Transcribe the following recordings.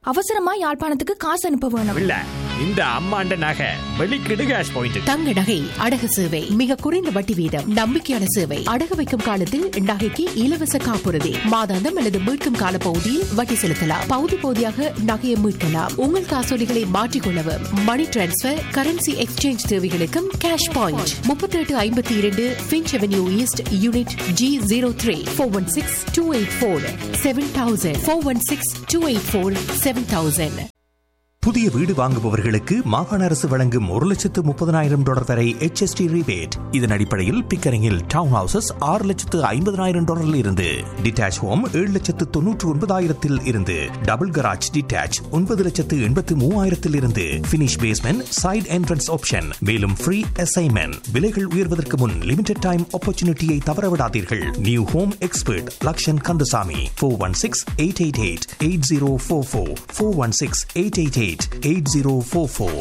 அவசரமா யாழ்ப்பாணத்துக்கு காசு அனுப்ப வேணும் இல்ல இந்த அம்மாண்ட நகை வெளிக்கிடு கேஷ் பாயிண்ட் தங்க நகை அடகு சேவை மிக குறைந்த வட்டி வீதம் நம்பிக்கையான சேவை அடகு வைக்கும் காலத்தில் நகைக்கு இலவச காப்புறுதி மாதாந்தம் அல்லது மீட்கும் கால பகுதியில் வட்டி செலுத்தலாம் பகுதி பகுதியாக நகையை மீட்கலாம் உங்கள் காசோலிகளை மாற்றிக்கொள்ளவும் மணி டிரான்ஸ்பர் கரன்சி எக்ஸ்சேஞ்ச் தேவைகளுக்கும் கேஷ் பாயிண்ட் முப்பத்தி எட்டு ஐம்பத்தி இரண்டு Finch avenue east unit G zero three four one six two eight four seven thousand four one six two eight four seven thousand புதிய வீடு வாங்குபவர்களுக்கு மாகாண அரசு வழங்கும் ஒரு லட்சத்து முப்பதனாயிரம் டாலர் வரை HST rebate இதன் அடிப்படையில் பிக்கரிங்கில் டவுன் ஹவுசஸ் ஆறு லட்சத்து ஐம்பதனாயிரம் டாலரில் இருந்து டிட்டாச் ஹோம் ஏழு லட்சத்து தொன்னூற்று ஒன்பதாயிரத்தில் இருந்து டபுள் கராஜ் டிட்டாச் ஒன்பது லட்சத்து எண்பத்து மூவாயிரத்தில் இருந்து finish basement side entrance option மேலும் ஃப்ரீ அசைன்மெண்ட் விலைகள் உயர்வதற்கு முன் லிமிடெட் டைம் ஆப்பர்ச்சுனிட்டியை தவறவிடாதீர்கள் new home expert Lakshan Kandasamy four one six eight eight eight eight zero four four four one six eight eight eight eight zero four four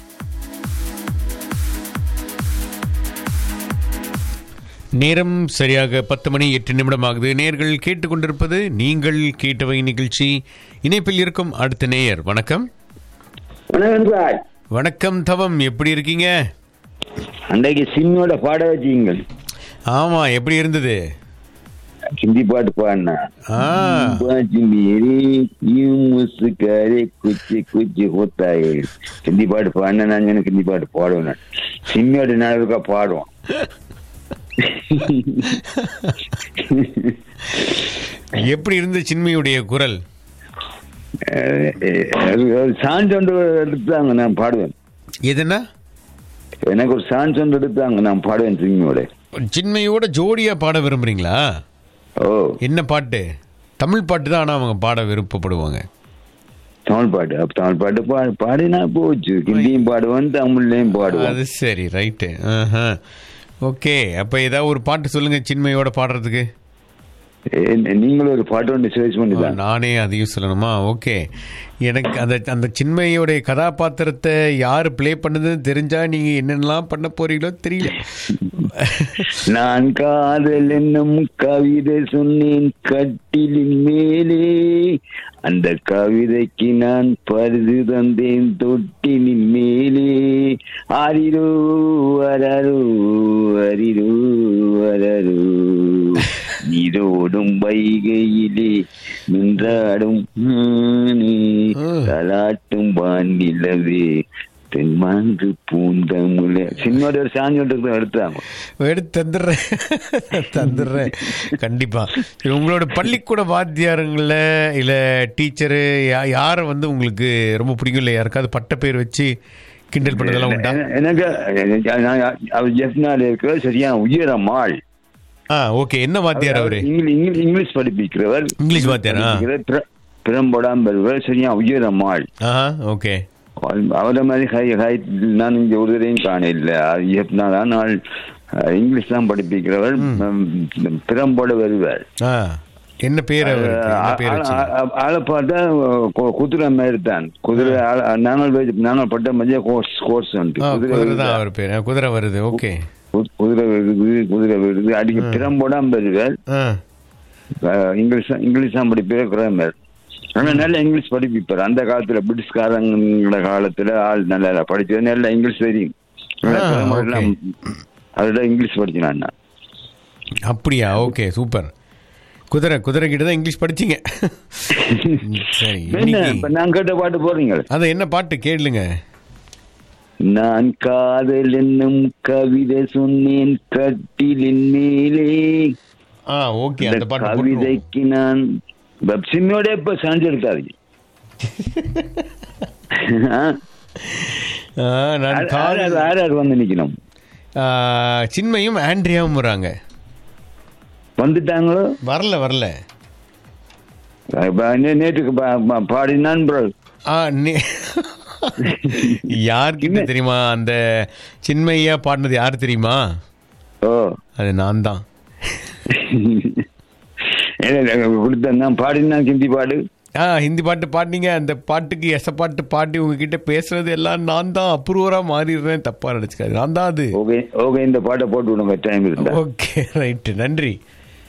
நேரம் சரியாக பத்து மணி எட்டு நிமிடம் ஆகுது நேர்கள் கேட்டுக்கொண்டிருப்பது நீங்கள் கேட்டவை நிகழ்ச்சி இணைப்பில் இருக்கும் அடுத்த நேயர் வணக்கம் வணக்கம் சார் வணக்கம் தவம் எப்படி இருக்கீங்க அன்றைக்கு சிம்மோட பாட வச்சீங்க ஆமா எப்படி இருந்தது ஹிந்தி பாட்டு பாடினா ஆ பாஜி மேரி யூ முசுக்காரே குச்சி குச்சி ஹோத்தாயே ஹிந்தி பாட்டு பாடினா நான் எனக்கு ஹிந்தி பாட்டு பாடுவேன் சிம்மியோட நாளுக்கா பாடுவோம் எப்படி இருந்தது சின்மையுடைய குரல் சான்ஸ் ஒன்று எடுத்தாங்க நான் பாடுவேன் எதுனா எனக்கு ஒரு சான்ஸ் ஒன்று எடுத்தாங்க நான் பாடுவேன் சிம்மியோட சின்மையோட ஜோடியா பாட விரும்புறீங்களா ஓ என்ன பாட்டு தமிழ் பாட்டு தான் ஆனா அவங்க பாட விருப்பப்படுவாங்க தமிழ் பாட்டு அப்ப தமிழ் பாட்டு பா பாடினா போச்சு ஹிந்தியும் பாடுவேன் தமிழ்லையும் பாடுவேன் அது சரி ரைட்டு ஓகே அப்ப ஏதாவது ஒரு பாட்டு சொல்லுங்க சின்மையோட பாடுறதுக்கு ஏ, நீங்களும் ஒரு பாட்டு ஒன்று சர்ச் பண்ணி ஆ, தான் நானே அதையும் சொல்லணுமா ஓகே எனக்கு அந்த அந்த சின்மையோடைய கதாபாத்திரத்தை யார் ப்ளே பண்ணுதுன்னு தெரிஞ்சா நீங்க என்னென்னலாம் பண்ண போறீங்களோ தெரியல நான் காதல் என்னும் கவிதை சொன்னேன் கட்டிலின் மேலே அந்த கவிதைக்கு நான் பரிது தந்தேன் தொட்டிலின் மேலே ஆரிரோ அரரோ அரிரோ அரரோ நீரோடும் வைகையிலே நின்றாடும் மானே, தலாட்டும் வானிலவே தென்மாங்கு பூந்தமுல சினிமாவோட ஒரு சாங் எடுத்தாங்க எடுத்து தந்துடுறேன் தந்துடுறேன் கண்டிப்பா சரி, உங்களோட பள்ளிக்கூட வாத்தியாருங்கள இல்ல டீச்சரு யாரை வந்து உங்களுக்கு ரொம்ப பிடிக்கும் இல்லை யாருக்காவது பட்ட பேர் வச்சு கிண்டல் பண்ணதெல்லாம் உண்டா எனக்கு நான் அவர் ஜெஃப்னால இருக்கிற சரியான உயரமாள் ஆ ஓகே என்ன வாத்தியார் அவரு இங்கிலீஷ் இங்கிலீஷ் இங்கிலீஷ் படிப்பிக்கிறவர் இங்கிலீஷ் வாத்தியாரா? படிப்பிக்கிறவர், பிர- பிறம்படாம வருவர் சரியா உயரமாள் ஆஹா ஓகே அவரை மாதிரி ஹை ஹை நான் இங்க ஒரு தரையும் காண இல்லை ஜெஃப்னா தான் நாள் அஹ், இங்கிலீஷ் தான் படிப்பிக்கிறவர் ம், பிறம்போட வருவார் ஆ என்ன பேர் அவருக்கு என்ன பேர் வச்சு ஆளை பார்த்தா கு- குதிரை மாதிரி தான் குதிரை ஆள- நாங்கள் வே- நாங்கள் பட்ட மதிய கோர்ஸ் கோர்ஸ் வந்து ஆ, குதிரை குதிரை வருது. தான் அவர் பேர் ஆ, குதிரை வருது ஓகே கு- குதிரை வருது குதிரை வருது அடிக்க பிறம்போடாம வருவார் ஆ அஹ், இங்கிலீஷ் தான்- இங்கிலீஷ் தான் படிப்பார் கிராமர் ஆனா நல்ல இங்கிலீஷ் படிப்பிப்பார் அந்த காலத்துல பிரிட்டிஷ்காரங்கள காலத்துல ஆள் நல்லா படிச்சது நல்ல இங்கிலீஷ் தெரியும் ஆ, கிராமர்லாம் அதோட இங்கிலீஷ் படிச்சினான் நான். அப்படியா ஓகே சூப்பர் குதிரை குதிரை கிட்ட தான் இங்கிலீஷ் படிச்சீங்க சரி என்ன இன்னைக்கு இப்ப நான் கேட்ட பாட்டு போறீங்க அத என்ன பாட்டு கேளுங்க நான் காதல் என்னும் கவிதை சொன்னேன் கட்டிலின் மேலே ஆ ஓகே அந்த இந்த பாட்டு போட்டுருவோம். கவிதைக்கு நான் சிம்மியோட இப்ப சான்ஸ் எடுத்தாரு ஆ, நான் காதல் யார் யார் வந்து நிக்கணும் ஆ, சின்மையும் ஆண்ட்ரியாவும் வராங்க வந்துட்டாங்களோ வரல வரல இப்ப நே- நேற்றுக்கு பா- பா- பாடினான் bro. ஆ நே- யார்கிட்ட தெரியுமா அந்த சின்மையா பாடினது யார் தெரியுமா ஓ அது நான் தான் கொடுத்த நான் பாடினான் ஹிந்தி பாடு ஆ ஹிந்தி பாட்டு பாடினீங்க அந்த பாட்டுக்கு எச பாட்டு பாடி உங்ககிட்ட பேசுறது எல்லாம் நான் தான் அப்ரூவரா மாறிடுறேன் தப்பா நினைச்சுக்காது நான் தான் அது ஓகே ஓகே இந்த பாட்டை போட்டு விடுங்க டைம் இருந்தா ஓகே ரைட்டு நன்றி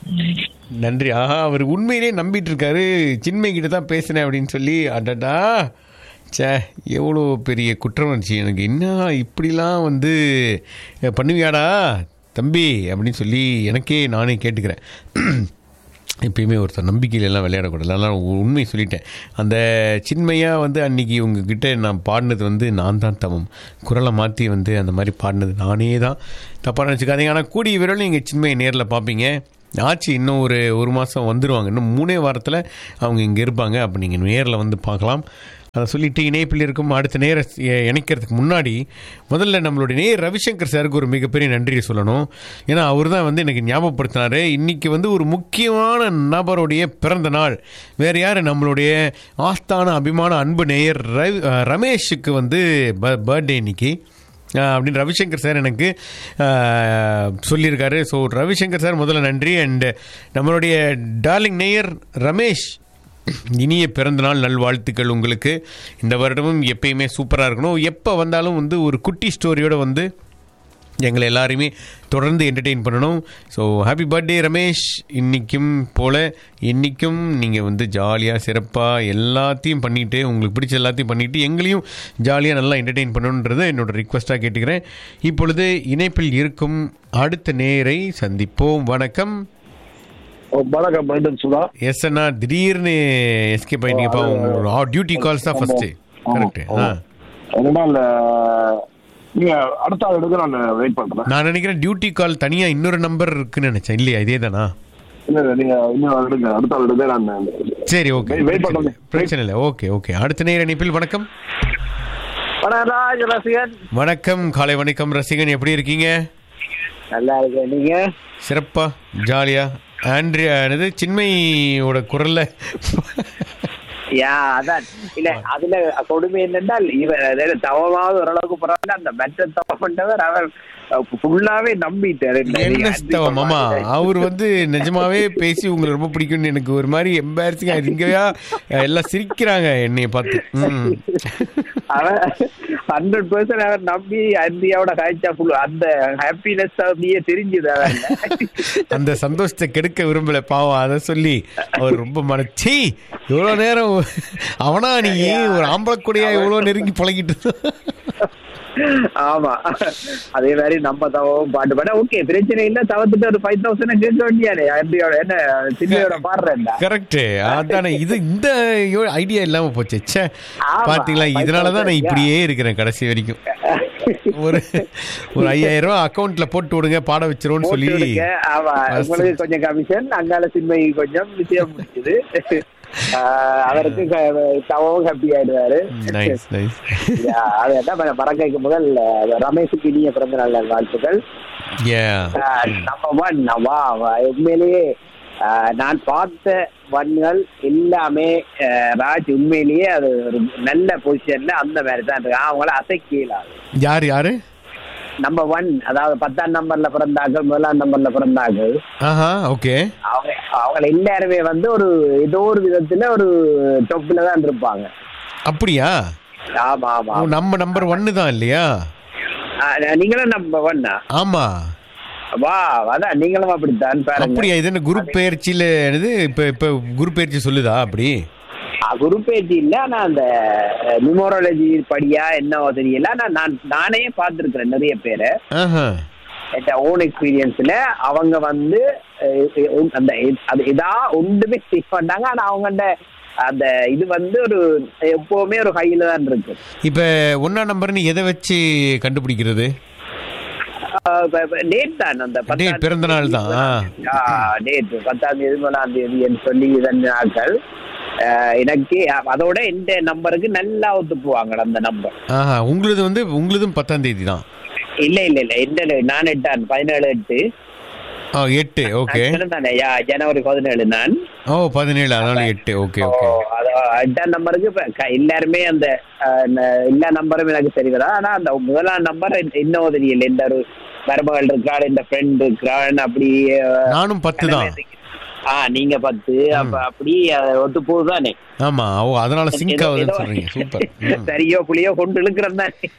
நன்றி ஆஹா அவர் உண்மையிலே நம்பிட்டு இருக்காரு சின்மை கிட்ட தான் பேசினேன் அப்படின்னு சொல்லி அடடா ச்சே எவ்வளோ பெரிய குற்றவுணர்ச்சி எனக்கு என்ன இப்படிலாம் வந்து அஹ், பண்ணுவியாடா தம்பி அப்படின்னு சொல்லி எனக்கே நானே கேட்டுக்கிறேன் எப்பயுமே ஒருத்தர் நம்பிக்கையில எல்லாம் விளையாடக்கூடாது அதனால் உண்மை சொல்லிட்டேன் அந்த சின்மையாக வந்து அன்னைக்கு உங்ககிட்ட நான் பாடினது வந்து நான் தான் தவம் குரலை மாற்றி வந்து அந்த மாதிரி பாடினது நானே தான் தப்பாக நினச்சிக்காதீங்க ஆனால் கூடிய விரல் நீங்கள் சின்மையை நேரில் பார்ப்பீங்க ஆச்சு இன்னும் ஒரு ஒரு மாதம் வந்துடுவாங்க இன்னும் மூணே வாரத்தில் அவங்க இங்கே இருப்பாங்க அப்போ நீங்கள் நேரில் வந்து பார்க்கலாம் அதை சொல்லிட்டு இணைப்பில் இருக்கும் அடுத்த நேர இணைக்கிறதுக்கு முன்னாடி முதல்ல நம்மளுடைய நேர் ரவிசங்கர் சாருக்கு ஒரு மிகப்பெரிய நன்றியை சொல்லணும் ஏன்னா அவர் தான் வந்து எனக்கு ஞாபகப்படுத்தினாரு இன்னைக்கு வந்து ஒரு முக்கியமான நபருடைய பிறந்த நாள் வேறு யார் நம்மளுடைய ஆஸ்தான அபிமான அன்பு நேயர் ரவி அஹ், ரமேஷுக்கு வந்து பர்த்டே இன்னைக்கு அஹ், அப்படின்னு ரவிசங்கர் சார் எனக்கு அஹ், சொல்லியிருக்காரு ஸோ ரவிசங்கர் சார் முதல்ல நன்றி அண்ட் நம்மளுடைய டார்லிங் நேயர் ரமேஷ் இனிய பிறந்தநாள் நல்வாழ்த்துக்கள் உங்களுக்கு இந்த வருடமும் எப்பயுமே சூப்பராக இருக்கணும் எப்போ வந்தாலும் வந்து ஒரு குட்டி ஸ்டோரியோட வந்து எங்களை எல்லாரையுமே தொடர்ந்து என்டர்டெயின் பண்ணணும் ஸோ ஹாப்பி பர்த்டே ரமேஷ் இன்றைக்கும் போல் இன்றைக்கும் நீங்கள் வந்து ஜாலியாக சிறப்பாக எல்லாத்தையும் பண்ணிவிட்டு உங்களுக்கு பிடிச்ச எல்லாத்தையும் பண்ணிவிட்டு எங்களையும் ஜாலியாக நல்லா என்டர்டெயின் பண்ணணுன்றதை என்னோட ரிக்வஸ்ட்டாக கேட்டுக்கிறேன் இப்பொழுது இணைப்பில் இருக்கும் அடுத்த நேரை சந்திப்போம் வணக்கம் வணக்கம் மீண்டும் சுதா எஸ் அண்ணா திடீர்னு எஸ்கேப் ஆயிட்டீங்கப்பா உங்களோட டியூட்டி கால்ஸ் தான் ஃபர்ஸ்ட் கரெக்ட் ஆ என்னன்னா இந்த நீங்க அடுத்த ஆள் எடுக்க நான் வெயிட் பண்றேன் நான் நினைக்கிறேன் டியூட்டி கால் தனியா இன்னொரு நம்பர் இருக்குன்னு நினைச்சேன் இல்லையா இதே தானா இல்ல இல்ல நீங்க இன்னும் ஆள் எடுங்க அடுத்த ஆள் எடுக்க நான் சரி ஓகே Wait- wait பண்ணுங்க. பிரச்சனை இல்லை ஓகே ஓகே அடுத்த நேர இணைப்பில் வணக்கம் வணராஜ் ரசிகன் வணக்கம் காலை வணக்கம் ரசிகன் எப்படி இருக்கீங்க நல்லா இருக்கேன் நீங்க சிறப்பா ஜாலியா ஆண்ட்ரியா என்னது சின்மையோட குரல்ல யா அதான் இல்ல அதுல கொடுமை என்னென்றால் இவன் தவமாவது ஓரளவுக்கு பரவாயில்ல அந்த மெட்ட தவம் பண்ணவர் அவர் ஃபுல்லாவே நம்பிட்டாரு என்ன ஸ்தவம் ஆமா அவர் வந்து நிஜமாவே பேசி உங்களுக்கு ரொம்ப பிடிக்கும்னு எனக்கு ஒரு மாதிரி எம்பாரசிங் இங்கயா எல்லாம் சிரிக்கிறாங்க என்னைய பார்த்து ம். அவன் ஹண்ட்ரட் பர்சன்ட் அவர் நம்பி இந்தியாவோட காய்ச்சா ஃபுல் அந்த ஹாப்பினஸ் அப்படியே தெரிஞ்சுது அவன் அந்த சந்தோஷத்தை கெடுக்க விரும்பல பாவம் அதை சொல்லி அவர் ரொம்ப மனச்சி இவ்வளவு நேரம் அவனா நீ ஒரு ஆம்பளை கூடயா இவ்வளவு நெருங்கி பழகிட்டு ஆமா அதே மாதிரி நம்ம தவம் பாட்டு பாட ஓகே பிரச்சனை இல்ல தவத்துட்டு ஒரு ஃபைவ் தௌசண்ட் கேட்க வேண்டியானே இந்தியாவோட என்ன சின்னையோட பாடுறேன்டா கரெக்ட் அதானே இது இந்த ஐடியா இல்லாம போச்சு ச்சே ஆமா. பாத்தீங்களா இதனாலதான் நான் இப்படியே இருக்கிறேன் கடைசி வரைக்கும் ஒரு ஒரு ஐயாயிரம் ரூபாய் அக்கவுண்ட்ல போட்டு விடுங்க பாட வச்சிருவோம்னு சொல்லி போட்டு விடுங்க. ஆமா உங்களுக்கு கொஞ்சம் கமிஷன் அங்கால சின்மை கொஞ்சம் விஷயம் முடிக்குது ஆஹ் அவருக்கு க- தவவும் ஹாப்பி ஆயிடுவாரு நைஸ் நைஸ் Yeah, அது என்ன பண்ண மறக்கைக்கு முதல் அஹ், ரமேஷுக்கு இனிய பிறந்த நாள் வாழ்த்துக்கள் ஏ நம்பர் ஒன் வா வா. உண்மையிலேயே ஆஹ், நான் பார்த்த வன்கள் எல்லாமே ஆஹ், ராஜ் உண்மையிலேயே அது ஒரு நல்ல பொசிஷன்ல அந்த மாதிரி தான் இருக்கு அவங்கள அசைக்கலாது யார் யாரு நம்பர் ஒன் அதாவது பத்தாம் நம்பர்ல பிறந்தார்கள் முதலாம் நம்பர்ல பிறந்தார்கள் ஆஹா ஓகே அவங்க அவங்க எல்லாருமே வந்து ஒரு ஏதோ ஒரு விதத்துல ஒரு டொப்ல தான் இருப்பாங்க அப்படியா ஆமா ஆமா ஓ, நம்ம நம்பர் ஒன்னு தான் இல்லையா ஆஹ், நீங்களும் நம்பர் ஒன்னா ஆமா வா அதான் நீங்களும் அப்படித்தான் பாருங்க அப்படியா இது என்ன குரு பயிற்சியில என்னது இப்ப இப்ப குரு பயிற்சி சொல்லுதா அப்படி ஆஹ், குரு பேச்சு இல்ல ஆனா அந்த நியூமராலஜி படியா என்னவோ தெரியல ஆனா நான் நானே பார்த்திருக்கிறேன் நிறைய பேரை ஆஹா என் ஓன் எக்ஸ்பீரியன்ஸ்ல அவங்க வந்து அஹ், அஹ், அந்த அது இதா ஒன்றுமே ஸ்டிக் பண்ணாங்க ஆனா அவங்கள்ட அந்த இது வந்து ஒரு எப்பவுமே ஒரு ஹையில தான் இருக்கு இப்ப ஒன்னா நம்பர் நீ எதை வச்சு கண்டுபிடிக்கிறது டேட் தான் அந்த Date, பிறந்த நாள் தான். ஆ. டேட் பத்தாம் தேதி முதலாம் தேதி என்று சொல்லி ரெண்டு நாட்கள் அஹ், எனக்கு அதோட இந்த நம்பருக்கு நல்லா ஒத்து போவாங்க அந்த நம்பர் ஆஹா உங்களுது வந்து உங்களுதும் பத்தாம் தேதி தான் இல்ல இல்ல இல்ல இந்த நான் எட்டான் பதினேழு எட்டு ஆ எட்டு ஓகே நான் சொன்னேனே, யா, ஜனவரி பதினேழு நான் ஓ பதினேழு அதனால எட்டு ஓகே ஓகே ஓ, அது எட்டாம் நம்பருக்கு இப்ப க- எல்லாருமே அந்த அஹ், ந- எல்லா நம்பரும் எனக்கு தெரியுதா ஆனா அந்த முதலாம் நம்பர் இன்னும் தெரியல இந்த ஒரு மருமகள் இருக்காள் இந்த ஃப்ரெண்ட் இருக்கிறாள் அப்படி அஹ், நானும் பத்து தான் ஆ நீங்க பத்து அப்ப அப்படி அது ஒத்து போகுதானே ஆமா ஓ அதனால சிங்க் ஏதோ- ஆகுதுன்னு ஏதோ- சொல்றீங்க சூப்பர் சரியோ புளியோ கொண்டு இழுக்கிறேன் தானே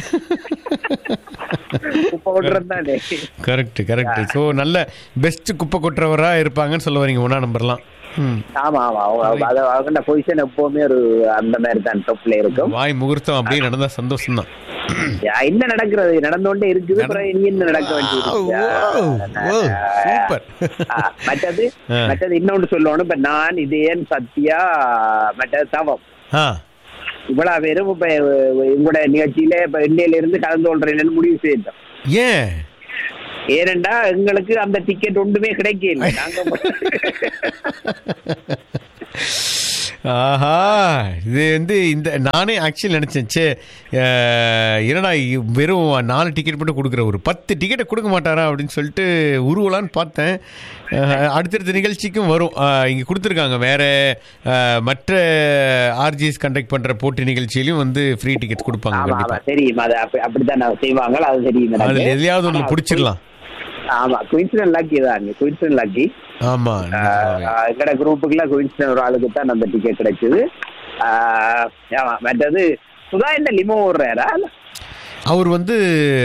குப்பை கொட்டுறேன் தானே கரெக்ட் கரெக்ட் ஸோ நல்ல பெஸ்ட் குப்பை கொட்டுறவரா இருப்பாங்கன்னு சொல்ல வரீங்க ஒன்னா நம்பர்லாம் ம் ஆமா ஆமா அவங்க- அது அவங்க பொசிஷன் எப்பவுமே ஒரு அந்த மாதிரி தான் டொப்ல இருக்கும் வாய் முகூர்த்தம் அப்படியே நடந்தா சந்தோஷம் தான் யா, என்ன நடக்கிறது நடந்தோண்டே இருக்குது அப்புறம் இனி என்ன நடக்க சூப்பர் மற்றது ஆ. மற்றது இன்னொன்று சொல்லணும் இப்ப நான் இதேன் சத்யா மற்றது தவம் ஆ இவ்வளவு பேரும் இப்ப உங்களோட நிகழ்ச்சியில இப்ப இந்தியில இருந்து கலந்து கொள்றேன்னு முடிவு செய்தோம் ஏன் ஏனெண்டா எங்களுக்கு அந்த டிக்கெட் ஒன்றுமே கிடைக்கல நாங்க ஆஹா இது வந்து இந்த நானே ஆக்சுவலி நினைச்சேன் சே அஹ், என்னடா இ- வெறும் நாலு டிக்கெட் மட்டும் கொடுக்குற ஒரு பத்து டிக்கெட்டை கொடுக்க மாட்டாரா அப்படின்னு சொல்லிட்டு உருவலான்னு பார்த்தேன் அஹ், அடுத்தடுத்த நிகழ்ச்சிக்கும் வரும் அஹ், இங்க கொடுத்துருக்காங்க வேற அஹ், மற்ற ஆர்ஜிஎஸ் கண்டக்ட் பண்ற போட்டி நிகழ்ச்சியிலையும் வந்து ஃப்ரீ டிக்கெட் கொடுப்பாங்க ஆமா கண்டிப்பா ஆமா தெரியும் அது அப்படி அப்படித்தான் நான் செய்வாங்க அது தெரியும் அதுல எனக்கு. எதையாவது ஒன்று ஆனா, பிடிச்சிடலாம் ஆமா குயின்சிடன் லக்கி தான் குயின்சிடன் லக்கி ஆமா எங்கட குரூப்புக்குள்ள குயின்சிடன் ஒரு ஆளுக்கு தான் அந்த டிக்கெட் கிடைச்சது ஆஹ், ஆமா மற்றது சுதா என்ன லிமோ ஓடுறாரா அவர் வந்து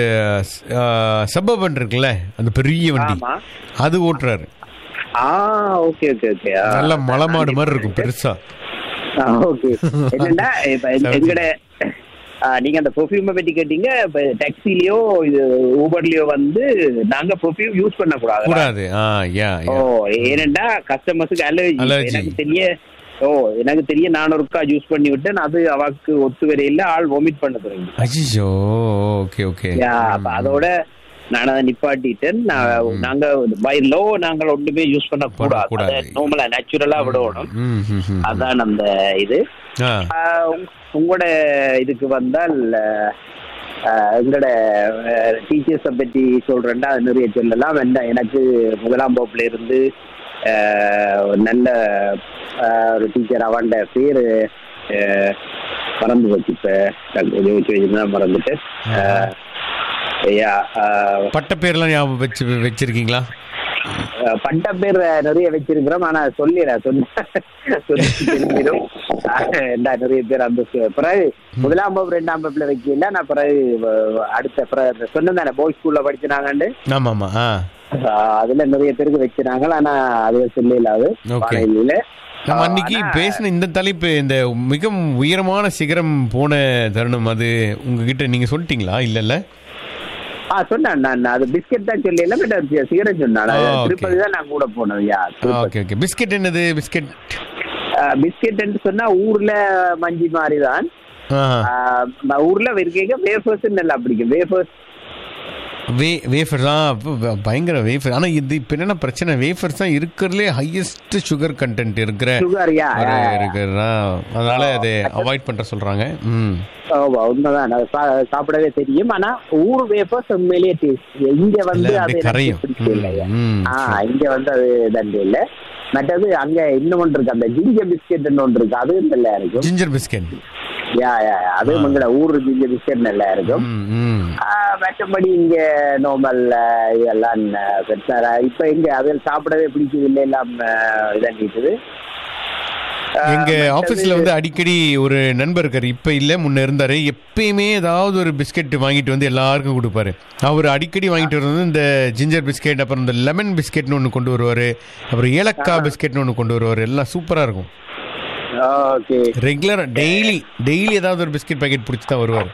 சப்பபன் இருக்குல்ல அந்த பெரிய வண்டி ஆமா அது ஓட்டுறாரு ஆ ஓகே ஓகே ஓகே நல்ல மலைமாடு மாதிரி இருக்கும் பெருசா ஓகே என்னண்டா இப்ப எங்க- எங்கட ஆ, நீங்க அந்த பெர்ஃபியூமை பத்தி கேட்டீங்க இப்ப டாக்ஸிலயோ இது ஊபர்லயோ வந்து நாங்க பெர்ஃபியூம் யூஸ் பண்ண கூடாது கூடாது ஆ யா ஓ ஏனண்டா கஸ்டமர்ஸுக்கு அலர்ஜி Allergy. எனக்கு தெரிய ஓ எனக்கு தெரிய நான் ஒருக்கா யூஸ் பண்ணி விட்டேன் அது அவக்கு ஒத்து வரையில ஆள் வாமிட் பண்ண தொடங்கி அஜிஜோ ஓகே ஓகே யா, அப்ப அதோட நான் அதை நிப்பாட்டிட்டேன் நான் நாங்க பை லோ நாங்கள் ஒன்றுமே யூஸ் பண்ண கூடாது பண்ணக்கூடாது. நார்மலா நேச்சுரலா விடணும் அதான் அந்த இது ஆஹ் உங்க- உங்களோட இதுக்கு வந்தால் ஆஹ் எங்களோட டீச்சர்ஸை பற்றி சொல்றேன்டா அது நிறைய சொல்லலாம் என்ன எனக்கு முதலாம் வகுப்புல இருந்து ஆஹ் ஒரு நல்ல ஆஹ் ஒரு டீச்சர் அவன்ட பேரு ஆஹ் மறந்து போச்சு இப்ப டக்கு யோசிச்சு வச்சிருந்தா மறந்துட்டு ஆஹ் ஐயா ஆஹ் பட்ட பேர்லாம் ஞாபகம் வச்சு வச்சிருக்கீங்களா அஹ் பட்ட பேர் நிறைய வச்சிருக்கிறோம் ஆனா சொல்லிடுறேன் சொன்ன சொல்லி தெரிஞ்சிடும் என்ன நிறைய பேர் அந்த சு- பிறகு முதலாம் வகுப்பு ரெண்டாம் வகுப்புல வைக்கல நான் பிறகு வ- அடுத்த பிறகு சொன்னேன் பாய்ஸ் ஸ்கூல்ல படிச்சினாங்கன்னு ஆமா ஆமா ஆ அஹ் அதுல நிறைய பேருக்கு வச்சினாங்க ஆனா அது சொல்லல அது Okay. வானொலியில. நம்ம அஹ் அன்னைக்கு ஆனா- பேசின இந்த தலைப்பு இந்த மிக உயரமான சிகரம் போன தருணம் அது உங்ககிட்ட நீங்க சொல்லிட்டீங்களா இல்லல்ல ஆ சொன்னேன் நான் அது பிஸ்கெட் தான் சொல்லல பட் சிகரெட் சொன்னான் அது ஆ, okay. திருப்பதி தான் நான் கூட போனது யா ஓகே ஓகே பிஸ்கெட் என்னது பிஸ்கெட் பிஸ்கெட் சொன்னா ஊர்ல மஞ்சி மாதிரி தான் ஆஹ் ஊர்ல இருக்கீங்க வேஃபர்ஸ் நல்லா பிடிக்கும் வேஃபர்ஸ் வே வேஃபர் தான் அப்ப ப- பயங்கர வேஃபர் ஆனா இது இப்ப என்னன்னா பிரச்சனை வேஃபர்ஸ் தான் இருக்கிறதுலே ஹையஸ்ட் சுகர் கண்டென்ட் இருக்கிற Sugar, yeah, ஒரு yeah, yeah. இருக்கிறதா அதனால அதை அவாய்ட் பண்ற சொல்றாங்க ம் ஆமா, உண்மைதான் அது சா- சாப்பிடவே தெரியும் ஆனா ஊர் வேப்பர்ஸ் உண்மையிலேயே டேஸ்ட் இங்க வந்து இல்ல, அது அப்படியே எனக்கு கரையும். பிடிக்கல ம், ம், ஆ இங்க வந்து அது தண்டு இல்ல மற்றது அங்க இன்னும் ஒன்று இருக்கு அந்த ஜிஞ்சர் பிஸ்கெட் ஒன்று இருக்கு அது நல்லா இருக்கும் ஜிஞ்சர் பிஸ்கெட் யா யா யா, அது உங்களோட ஊர் ஜிஞ்சர் பிஸ்கெட் நல்லா இருக்கும் ம் ம் ஆ, மற்றபடி இங்க நார்மல் இதெல்லாம் அஹ், பெருசா இப்ப இங்க அதில் சாப்பிடவே பிடிக்குது இல்லை எல்லாம் அஹ், இதாகிட்டுது எங்க ஆபீஸ்ல வந்து அடிக்கடி ஒரு நண்பர் இருக்காரு இப்ப இல்ல முன்ன இருந்தாரு எப்பயுமே ஏதாவது ஒரு பிஸ்கெட் வாங்கிட்டு வந்து எல்லாருக்கும் கொடுப்பாரு அவர் அடிக்கடி வாங்கிட்டு வர்றது இந்த ஜிஞ்சர் பிஸ்கெட் அப்புறம் இந்த லெமன் பிஸ்கெட்னு ஒன்று கொண்டு வருவாரு அப்புறம் ஏலக்காய் பிஸ்கெட்னு ஒன்று கொண்டு வருவாரு எல்லாம் சூப்பரா இருக்கும் ஓகே ரெகுலரா டெய்லி டெய்லி ஏதாவது ஒரு பிஸ்கெட் பாக்கெட் பிடிச்சி தான் வருவார்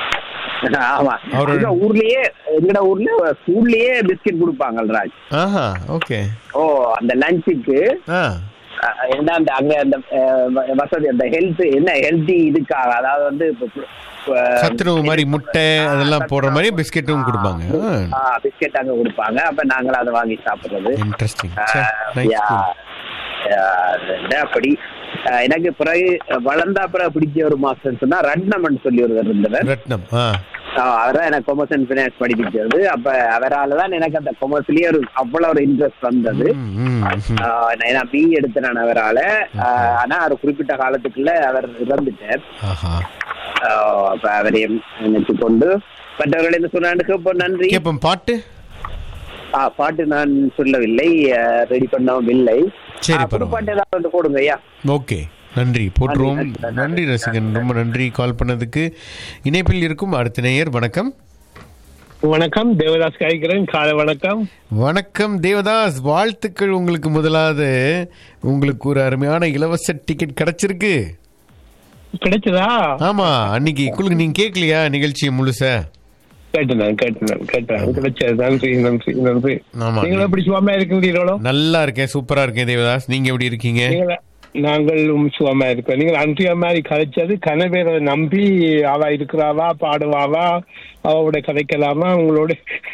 ஆமா அவரு- எங்க ஊர்லயே எங்கட ஊர்ல ஸ்கூல்லயே பிஸ்கெட் கொடுப்பாங்க ராஜ் ஆஹா ஓகே ஓ அந்த லஞ்சுக்கு ஆ என்ன அந்த அங்க அந்த அஹ், வ- வசதி அந்த ஹெல்த் என்ன ஹெல்த்தி இதுக்காக அதாவது வந்து இப்ப, அஹ், சத்துணவு மாதிரி முட்டை அதெல்லாம் போடுற மாதிரி பிஸ்கெட்டும் கொடுப்பாங்க ஆ, பிஸ்கெட் அங்க கொடுப்பாங்க அப்ப நாங்களும் அதை வாங்கி சாப்பிடுறது இன்ட்ரெஸ்டிங் ஆஹ், யா. ஆஹ், என்ன அப்படி ஆஹ், எனக்கு பிறகு வளர்ந்தா பிறகு பிடிச்ச ஒரு மாஸ்டர் சொன்னா ரட்னமன் சொல்லி ஒருவர் இருந்தவர் ரத்னம் ஆ அவர்தான் எனக்கு கொமர்ஸ் அண்ட் பினான்ஸ் படிப்பிச்சது அப்ப அவரால தான் எனக்கு அந்த கொமர்ஸ்லயே ஒரு அவ்வளவு ஒரு இன்ட்ரெஸ்ட் வந்தது ம், ம், ம். ஆஹ், நான் நான் பி எடுத்தேன் நான் அவரால ஆஹ், ஆனா ஒரு குறிப்பிட்ட காலத்துக்குள்ள அவர் இறந்துட்டார் ஆஹா ஆஹ், அப்ப அவரையும் நினைச்சு கொண்டு மற்றவர்கள் என்ன சொன்னான்னு கேட்போம் நன்றி கேப்போம் பாட்டு ஆ, பாட்டு நான் சொல்லவில்லை ரெடி பண்ணவும் இல்லை சரி, ஆ, புது பரவாயில்ல. பாட்டு ஏதாவது வந்து போடுங்க ஐயா ஓகே நன்றி போட்டுருவோம் நன்றி, நன்றி, நன்றி ரசிகன் ரொம்ப நன்றி கால் பண்ணதுக்கு இணைப்பில் இருக்கும் அடுத்த நேயர் வணக்கம் வணக்கம் தேவதாஸ் காய்கிறேன் காலை வணக்கம் வணக்கம் தேவதாஸ் வாழ்த்துக்கள் உங்களுக்கு முதலாவது உங்களுக்கு ஒரு அருமையான இலவச டிக்கெட் கிடைச்சிருக்கு கிடைச்சதா ஆமா அன்னைக்கு குழுக்கு நீங்க கேட்கலையா நிகழ்ச்சியை முழுசா கேட்டேன் கேட்டேன் கேட்டேன் கிடைச்சது நன்றி நன்றி நன்றி ஆமா. நீங்களும் எப்படி சுவாமா இருக்கிறீர்களோ நல்லா இருக்கேன் சூப்பரா இருக்கேன் தேவதாஸ் நீங்க எப்படி இருக்கீங்க நீங்கள நாங்களும் சுகமா இருக்கோம் நீங்கள் அன்றைய மாதிரி கதைச்சது கனவேரை நம்பி அவ இருக்கிறாவா பாடுவாவா அவளோட கதைக்கலாமா உங்களோட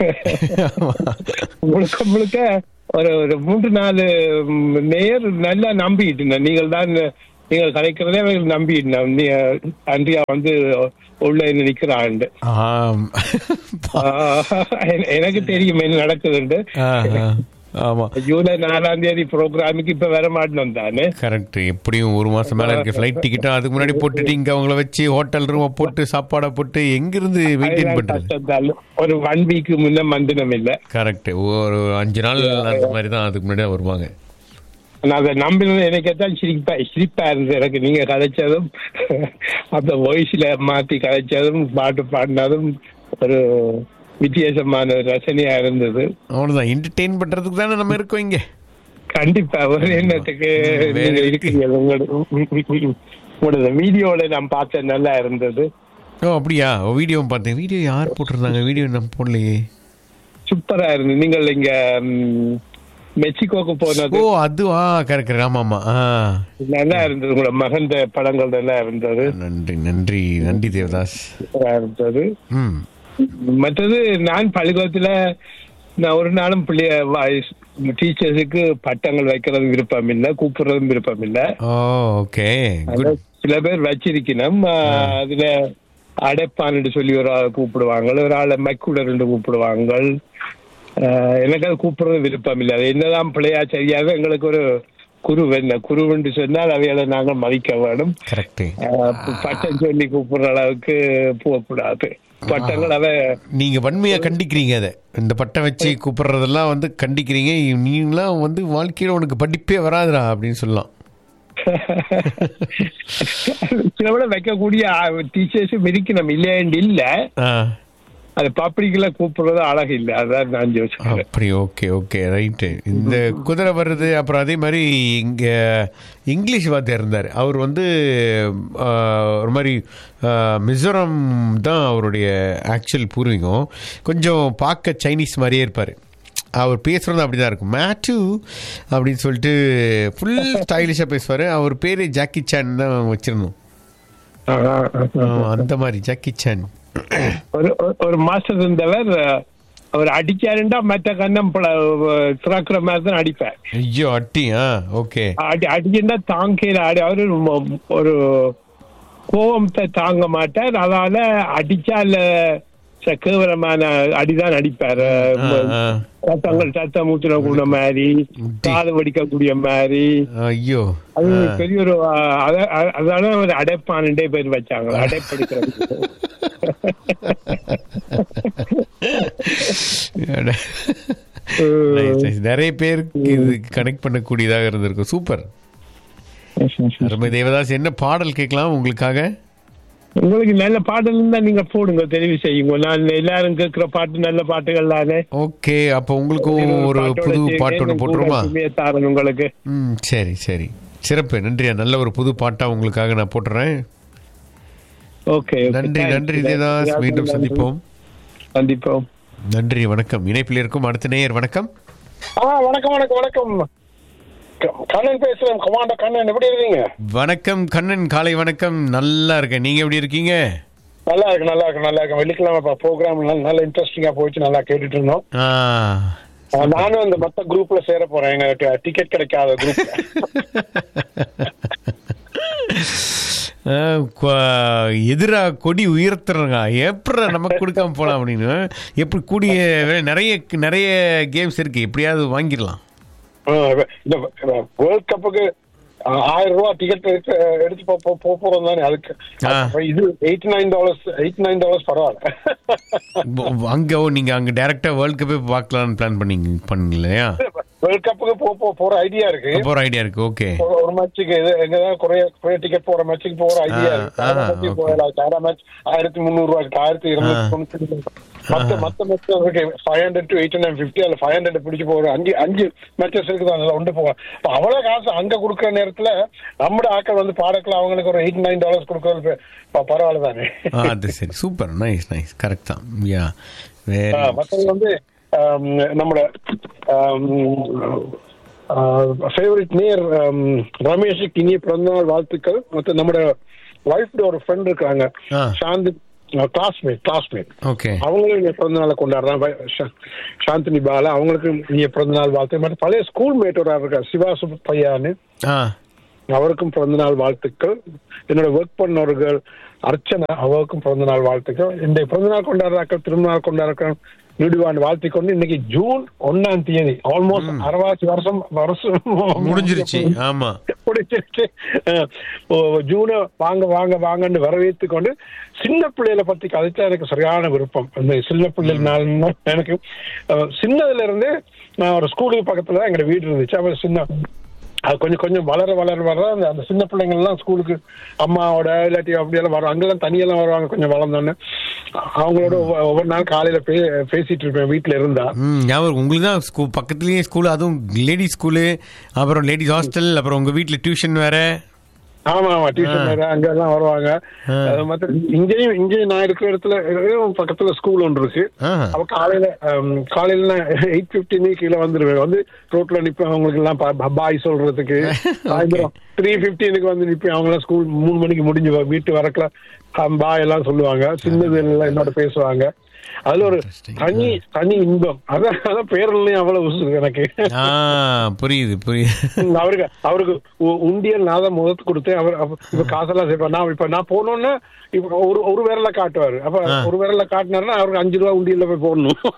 முழுக்க முழுக்க ஒரு ஒரு மூன்று நாலு ம், நேர் நல்லா நம்பிட்டு இருந்தேன் நீங்கள் தான் நீங்கள் கதைக்கிறதே அவர்கள் நம்பிட்டு இருந்தேன். நீ அன்றையா வந்து உள்ள நிற்கிறாண்டு ஆம். எனக்கு தெரியும் என்ன நடக்குதுண்டு ஆஹா. ஆமா ஜூலை நாலாம் தேதி ப்ரோக்ராமுக்கு இப்ப வர மாட்டோம் தானே கரெக்ட் எப்படியும் ஒரு மாசம் மேல இருக்கு ஃபிளைட் டிக்கெட்டும் அதுக்கு முன்னாடி போட்டுட்டு இங்க அவங்கள வச்சு ஹோட்டல் ரூமை போட்டு சாப்பாடை போட்டு எங்கிருந்து வெயிட்டிங் பண்றது கஷ்டத்தால் ஒரு ஒன் வீக் முன்ன மந்திரம் இல்ல கரெக்ட் ஒரு அஞ்சு நாள் அந்த மாதிரி தான் அதுக்கு முன்னாடி தான் வருவாங்க நான் அதை நம்பினது எனக்கு தான் சிரிப்பா சிரிப்பா இருந்தது எனக்கு நீங்க கதைச்சதும் அந்த வாய்ஸ்ல மாத்தி கதைச்சதும் பாட்டு பாடினதும் ஒரு வித்தியாசமான ஒரு ரசனையா இருந்தது அவ்வளவுதான் என்டர்டெயின் பண்றதுக்கு தானே நம்ம இருக்கோம் இங்க கண்டிப்பா ஒரு எண்ணத்துக்கு வேற நீங்க இருக்கு. இருக்கீங்க உங்களோட உங்களோட வீடியோல நான் பார்த்தேன் நல்லா இருந்தது ஓ அப்படியா வீடியோ பார்த்தேன் வீடியோ யார் போட்டிருந்தாங்க வீடியோ நம்ம போடலையே சூப்பரா இருந்தது நீங்கள் இங்க ம், மெக்சிகோக்கு போனது ஓ அதுவா கரெக்ட் ஆமா ஆமா ஆ நல்லா இருந்தது உங்களோட மகந்த படங்கள் நல்லா இருந்தது நன்றி நன்றி நன்றி தேவதாஸ் சூப்பரா இருந்தது ம் மற்றது நான் பள்ளிக்கூடத்துல நான் ஒரு நாளும் பிள்ளைய டீச்சர்ஸுக்கு பட்டங்கள் வைக்கிறதும் விருப்பம் இல்லை கூப்பிடுறதும் விருப்பம் இல்லை ஓ ஓகே ஆனா குட் சில பேர் வச்சிருக்கணும் ஆஹ், அதுல அடைப்பான்னு சொல்லி ஒரு ஆள் கூப்பிடுவாங்க ஒரு ஆளை மைக்குடர் கூப்பிடுவாங்க ஆஹ், எனக்கு அது கூப்பிடுறது விருப்பம் இல்லை அது என்னதான் பிள்ளையா சரியாக எங்களுக்கு ஒரு குரு என்ன குருவென்று சொன்னால் அவைகளை நாங்கள் மதிக்க வேணும் கரெக்ட் ஆஹ், பட்டம் சொல்லி கூப்பிடுற அளவுக்கு போகக்கூடாது பட்டங்கள் அவ நீங்க வன்மையா கண்டிக்கிறீங்க அதை இந்த பட்டம் வச்சு கூப்பிடுறதெல்லாம் வந்து கண்டிக்கிறீங்க நீங்களாம் வந்து வாழ்க்கையில உனக்கு படிப்பே வராதுடா அப்படின்னு சொல்லலாம் சில விட வைக்கக்கூடிய டீச்சர்ஸும் இருக்கு நம்ம இல்லையாண்டு இல்ல ஆ, அது பப்ளிக்ல கூப்பிடுறது அழகு இல்லை அதான் நான் யோசிக்கிறேன் அப்படி ஓகே ஓகே ரைட்டு இந்த குதிரை வருது அப்புறம் அதே மாதிரி இங்க இங்கிலீஷ் வாத்தியார் இருந்தார் அவர் வந்து ஆ, ஒரு மாதிரி ஆ, மிசோரம் தான் அவருடைய ஆக்சுவல் பூர்வீகம் கொஞ்சம் பார்க்க சைனீஸ் மாதிரியே இருப்பார் அவர் பேசுறது அப்படிதான் இருக்கும் மேட்டு அப்படின்னு சொல்லிட்டு ஃபுல் ஸ்டைலிஷாக பேசுவார் அவர் பேர் ஜாக்கி சான் தான் வச்சிருந்தோம் ஆஹ், ஆஹ், ஆ, ஆஹ். அந்த மாதிரி ஜாக்கி சான் ஒரு ஒரு- ஒரு மாஸ்டர் இருந்தவர் அவர் அடிச்சாருண்டா மற்ற கண்ணம் பல- திறக்கிற மாதிரி தான் அடிப்பார் ஐயோ அட்டி ஆ ஓகே அடி அடிச்சுட்டா தாங்கையில அடி அவரு மொ- ஒரு கோபத்தை தாங்க மாட்டார் அதனால அடிச்சால ச- கேவலமான அடிதான் அடிப்பார் சத்தங்கள் சத்தம் ஊத்துன கூட மாதிரி காது வடிக்கக்கூடிய மாதிரி ஐயோ அது பெரிய ஒரு அஹ், அத- அ- அதால ஒரு அடைப்பானுட்டே பேர் வச்சாங்க அடைப்படுக்கிறது Nice, nice. நிறைய பேருக்கு இது கனெக்ட் பண்ணக்கூடியதாக இருந்திருக்கும் சூப்பர் அருமை தேவதாஸ் என்ன பாடல் கேட்கலாம் உங்களுக்காக உங்களுக்கு நல்ல பாடல் இருந்தா நீங்க போடுங்க தெரிவு செய்யுங்க நான் எல்லாரும் கேட்கிற பாட்டு நல்ல பாட்டுகள் தானே ஓகே அப்போ உங்களுக்கும் ஒரு புது பாட்டு ஒன்று போட்டுருமா தாரன் உங்களுக்கு ம் சரி சரி சிறப்பு நன்றி நல்ல ஒரு புது பாட்டா உங்களுக்காக நான் போட்டுறேன் ஓகே நன்றி நன்றி தேவதாஸ் மீண்டும் சந்திப்போம் சந்திப்போம் நன்றி வணக்கம் இணைப்பில் இருக்கும் அடுத்த நேயர் வணக்கம் ஆ வணக்கம் வணக்கம் வணக்கம் க- கண்ணன் பேசுறேன் கமாண்டர் கண்ணன் எப்படி இருக்கீங்க வணக்கம் கண்ணன் காலை வணக்கம் நல்லா இருக்கேன் நீங்க எப்படி இருக்கீங்க நல்லா இருக்கு நல்லா இருக்கு நல்லா இருக்கு வெள்ளிக்கிழமை ப்ரோக்ராம் நல்ல இன்ட்ரெஸ்டிங்கா போயிட்டு நல்லா கேட்டுட்டு இருந்தோம் ஆ ஆ, நானும் அந்த மத்த குரூப்ல சேர போறேன் எங்க டிக்கெட் கிடைக்காத குரூப் எதிரா கொடி உயர்த்துறாங்க எப்படி நமக்கு கொடுக்காம போலாம் அப்படின்னு எப்படி கூடிய நிறைய நிறைய கேம்ஸ் இருக்கு எப்படியாவது வாங்கிடலாம் இந்த வேர்ல்ட் கப்புக்கு ஆ- ஆயிரம் ரூபாய் டிக்கெட் எடுத்து எடுத்து போ- போ- போ- போறோம் தானே அதுக்கு ஆ. அப்ப இது eighty nine dollars eighty nine dollars பரவாயில்ல போ- அங்க ஓ நீங்க அங்க டைரக்டா வேர்ல்ட் கப்பே பார்க்கலாம்னு பிளான் பண்ணீங்க பண்ணலையா வேர்ல்ட் கப்புக்கு போ போ- போற ஐடியா இருக்கு போற ஐடியா இருக்கு ஓகே ஒரு- ஒரு மேட்சுக்கு இது எங்கதான் குறைய குறைய டிக்கெட் போற மேட்சுக்கு போற ஐடியா ஆ, இருக்கு ஆ, அதை பத்தி okay. போகலாம் சாரா மேட்ச் ஆயிரத்தி முந்நூறு ரூபாய்க்கு ஆயிரத்தி இருநூத்தி தொண்ணூத்தி மத்த மத்த மேட்ச் இருக்கு five hundred to eight hundred fifty அதுல ஃபைவ் ஹண்ட்ரட் பிடிச்சு போற அஞ்சு அஞ்சு மேட்சஸ் இருக்குது அதுல ஒன்று போகலாம் இப்ப அவ்வளவு காசு அங்க கொடுக்குற நேரத்துல நம்மட ஆக்கள் வந்து பாடக்கலாம் அவங்களுக்கு ஒரு எயிட் நைன் டாலர்ஸ் கொடுக்கறது ப- ப- பரவாயில்ல தானே ஆ, அது சரி சூப்பர் நைஸ் நைஸ் கரெக்ட் தான் யா ஆ, வேற மத்தது வந்து ஆம், நம்மளோட ஃபேவரட் நேர் ரமேஷுக்கு இனிய பிறந்தநாள் வாழ்த்துக்கள் மற்ற நம்மளோட ஒய்ஃபோட ஒரு ஃப்ரெண்ட் இருக்காங்க ஆ. சாந்தி கிளாஸ்மேட் கிளாஸ்மேட் ஓகே அவங்களும் இங்க பிறந்த நாளை கொண்டாடுறாங்க ப- சா- சாந்தினி பாலா அவங்களுக்கு இனிய பிறந்த நாள் வாழ்த்து மற்ற பழைய ஸ்கூல் மேட் ஒரு இருக்கார் சிவா சுப்பையான்னு ஆ அவருக்கும் பிறந்த நாள் வாழ்த்துக்கள் என்னோட ஒர்க் பண்ணவர்கள் அர்ச்சனா அவருக்கும் பிறந்த நாள் வாழ்த்துக்கள் இந்த பிறந்த நாள் கொண்டாடுறாக்கள் திருநாள் கொண்டாடுறாக்கள் நீடுவான் வாழ்த்திக் கொண்டு இன்னைக்கு ஜூன் ஒன்னாம் தேதி ஆல்மோஸ்ட் அறுபது வருஷம் வருஷம் முடிஞ்சிருச்சு ஆமா முடிச்சிருச்சு அஹ், ஓ, ஜூனை வாங்க வாங்க வாங்கன்னு வரவேற்று கொண்டு சின்ன பிள்ளைகளை பத்தி கதைச்சா எனக்கு சரியான விருப்பம் அந்த சின்ன பிள்ளைகள் நான் எனக்கு அஹ், சின்னதுல இருந்தே நான் ஒரு ஸ்கூலுக்கு பக்கத்துல தான் எங்க வீடு இருந்துச்சு அவன் சின்ன அது கொஞ்சம் கொஞ்சம் வளர வளர வளர அந்த அந்த சின்ன பிள்ளைங்க எல்லாம் ஸ்கூலுக்கு அம்மாவோட இல்லாட்டி அப்படியெல்லாம் வரும் அங்கெல்லாம் தனியெல்லாம் வருவாங்க கொஞ்சம் வளர்ந்தோன்னு அவங்களோட ஒவ்வொரு- ஒவ்வொரு நாள் காலையில பே பேசிட்டு இருப்பேன் வீட்டுல இருந்தா ம் ஞாபகம் உங்களுக்கு தான் ஸ்கூ பக்கத்துலேயே ஸ்கூல் அதுவும் லேடிஸ் ஸ்கூலு அப்புறம் லேடிஸ் ஹாஸ்டல் அப்புறம் உங்கள் வீட்டில் டியூஷன் வேற ஆமா ஆமா டியூஷன் வேற அங்க எல்லாம் வருவாங்க ஆ. அது மத்த இங்கேயும் இங்கேயும் நான் இருக்கிற இடத்துல இதுலயும் பக்கத்துல ஸ்கூல் ஒன்று இருக்கு ஆ அவ காலையில ஹம், காலையில நான் எயிட் பிப்டினு கீழே வந்துருவேன் வந்து ரோட்ல நிப்பேன் அவங்களுக்கு எல்லாம் பாய் சொல்றதுக்கு சாயந்தரம் த்ரீ பிப்டீனுக்கு வந்து நிப்பேன் அவங்க எல்லாம் ஸ்கூல் மூணு மணிக்கு முடிஞ்சு வ- வீட்டு வரக்குல பாய் எல்லாம் சொல்லுவாங்க சின்னது எல்லாம் என்னோட பேசுவாங்க அதுல ஒரு தனி தனி இன்பம் அதான் அதான் பேரலையும் அவ்வளவு உசு எனக்கு ஆ புரியுது புரியுது ம், அவருக்கு அவருக்கு உ- உண்டியல் நான் தான் முதத்து கொடுத்தேன் அவர் அப்ப இப்ப காசெல்லாம் சேர்ப்பா நான் இப்ப நான் போனோன்னா இப்ப ஒரு ஒரு விரல காட்டுவாரு அப்ப ஒரு விரல காட்டினாருன்னா அவருக்கு அஞ்சு ரூபா உண்டியல்ல போய் போடணும்